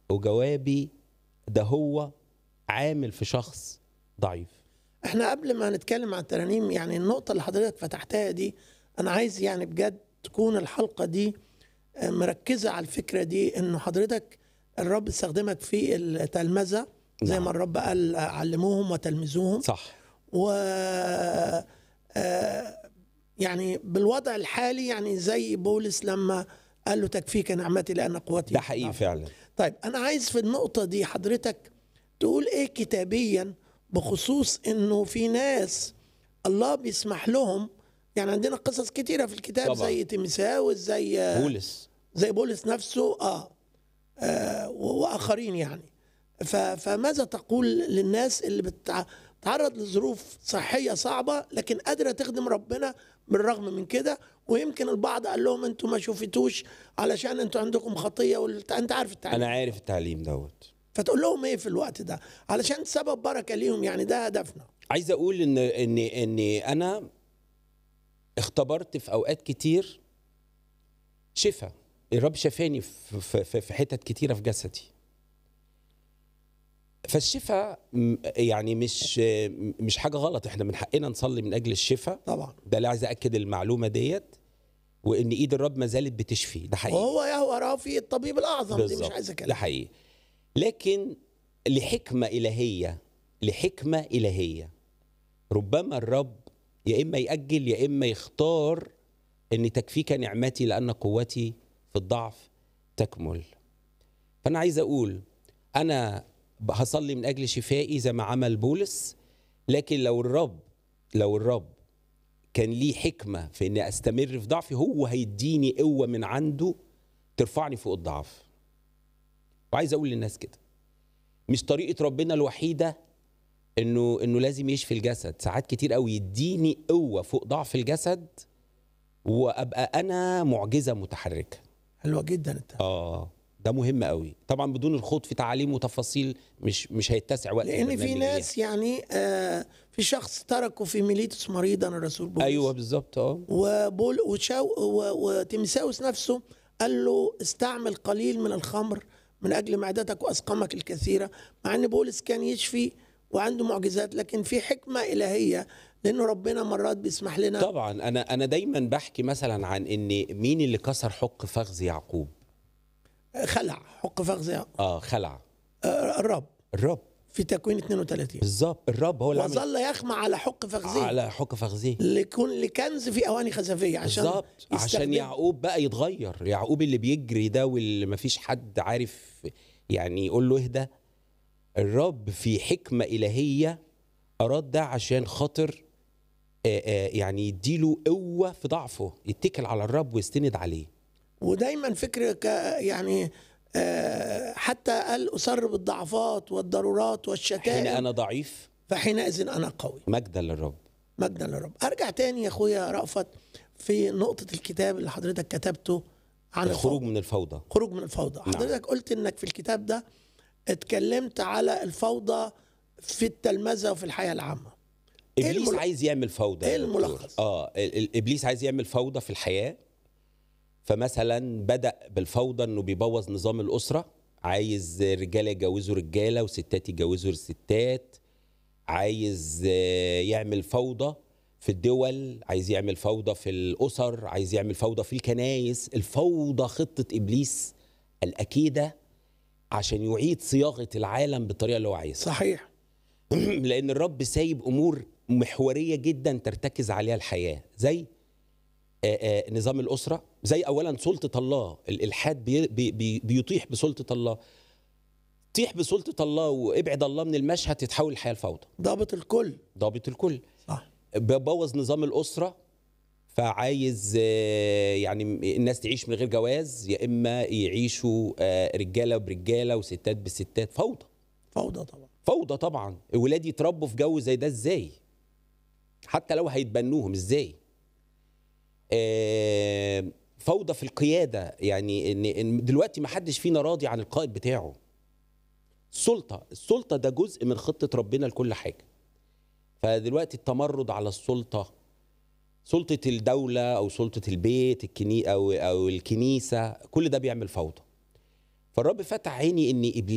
وجوابي ده هو عامل في شخص ضعيف احنا قبل ما نتكلم عن الترانيم يعني النقطة اللي حضرتك فتحتها دي أنا عايز يعني بجد تكون الحلقة دي آه، مركزة على الفكرة دي إنه حضرتك الرب استخدمك في التلمذة زي نعم. ما الرب قال آه، علموهم وتلمذوهم صح و آه، يعني بالوضع الحالي يعني زي بولس لما قال له تكفيك نعمتي لأن قوتي ده في حقيقي ضعف. فعلا طيب انا عايز في النقطه دي حضرتك تقول ايه كتابيا بخصوص انه في ناس الله بيسمح لهم يعني عندنا قصص كتيره في الكتاب طبعا. زي تيمساوس زي بولس زي بولس نفسه اه, آه و- واخرين يعني ف- فماذا تقول للناس اللي بتع- بتتعرض لظروف صحيه صعبه لكن قادره تخدم ربنا بالرغم من كده ويمكن البعض قال لهم انتوا ما شوفتوش علشان انتوا عندكم خطيه والت... انت عارف التعليم انا عارف التعليم دوت فتقول لهم ايه في الوقت ده علشان سبب بركه ليهم يعني ده هدفنا عايز اقول ان ان ان انا اختبرت في اوقات كتير شفاء الرب شفاني في- في في- في حتت كتيره في جسدي فالشفاء م- يعني مش مش حاجه غلط احنا من حقنا نصلي من اجل الشفاء طبعا ده اللي عايز اكد المعلومه ديت وان ايد الرب ما زالت بتشفي ده حقيقي وهو يهوى رافي الطبيب الاعظم دي مش بالظبط. عايز ده اكلم حقيقي لكن لحكمة إلهية لحكمة إلهية ربما الرب يا إما يأجل يا إما يختار إن تكفيك نعمتي لأن قوتي في الضعف تكمل فأنا عايز أقول أنا هصلي من أجل شفائي زي ما عمل بولس لكن لو الرب لو الرب كان ليه حكمة في إني أستمر في ضعفي هو هيديني قوة من عنده ترفعني فوق الضعف وعايز اقول للناس كده مش طريقه ربنا الوحيده انه انه لازم يشفي الجسد ساعات كتير قوي يديني قوه فوق ضعف الجسد وابقى انا معجزه متحركه حلوه جدا انت اه ده مهم قوي طبعا بدون الخوض في تعاليم وتفاصيل مش مش هيتسع وقت لان في البرنامج ناس يعني آه في شخص تركه في ميليتوس مريضا الرسول بولس ايوه بالظبط اه وبول وشاو و- وتيمساوس نفسه قال له استعمل قليل من الخمر من اجل معدتك واسقامك الكثيره مع ان بولس كان يشفي وعنده معجزات لكن في حكمه الهيه لانه ربنا مرات بيسمح لنا طبعا انا انا دايما بحكي مثلا عن ان مين اللي كسر حق فخذ يعقوب خلع حق فخذ اه خلع آه، الرب الرب في تكوين 32 بالظبط الرب هو اللي عمل وظل يخمع على حق فخذه على حق فخذيه ليكون لكنز في اواني خزفيه عشان بالظبط عشان يستخدم- يعقوب بقى يتغير يعقوب اللي بيجري ده واللي مفيش حد عارف يعني يقول له اهدى الرب في حكمة إلهية أراد ده عشان خاطر آه، آه، يعني يديله قوة في ضعفه يتكل على الرب ويستند عليه ودايما فكر ك يعني آه، حتى قال أسر بالضعفات والضرورات حين والشتائم أنا ضعيف فحينئذ أنا قوي مجدا للرب مجدا للرب أرجع تاني يا أخويا رأفت في نقطة الكتاب اللي حضرتك كتبته عن الخروج الفوضى من الفوضى خروج من الفوضى نعم. حضرتك قلت إنك في الكتاب ده اتكلمت على الفوضى في التلمذة وفي الحياة العامة إيه ابليس المل- عايز يعمل فوضى يا إيه دكتور. الملخص؟ اه ال- ال- ابليس عايز يعمل فوضى في الحياه فمثلا بدا بالفوضى انه بيبوظ نظام الاسره عايز رجاله يتجوزوا رجاله وستات يتجوزوا ستات عايز آه، يعمل فوضى في الدول عايز يعمل فوضى في الاسر عايز يعمل فوضى في الكنايس الفوضى خطه ابليس الاكيده عشان يعيد صياغه العالم بالطريقه اللي هو عايزها صحيح لان الرب سايب امور محوريه جدا ترتكز عليها الحياه زي آه، آه، نظام الاسره زي اولا سلطه الله الالحاد بي بي بي بيطيح بسلطه الله طيح بسلطه الله وابعد الله من المشهد تتحول الحياه لفوضى ضابط الكل ضابط الكل صح ببوظ نظام الاسره فعايز آه، يعني الناس تعيش من غير جواز يا اما يعيشوا آه، رجاله برجاله وستات بستات فوضى فوضى طبعا فوضى طبعا الولاد يتربوا في جو زي ده ازاي حتى لو هيتبنوهم ازاي آه، فوضى في القياده يعني ان إن دلوقتي ما حدش فينا راضي عن القائد بتاعه السلطه السلطه ده جزء من خطه ربنا لكل حاجه فدلوقتي التمرد على السلطه سلطه الدوله او سلطه البيت الكني او او الكنيسه كل ده بيعمل فوضى فالرب فتح عيني ان ابليس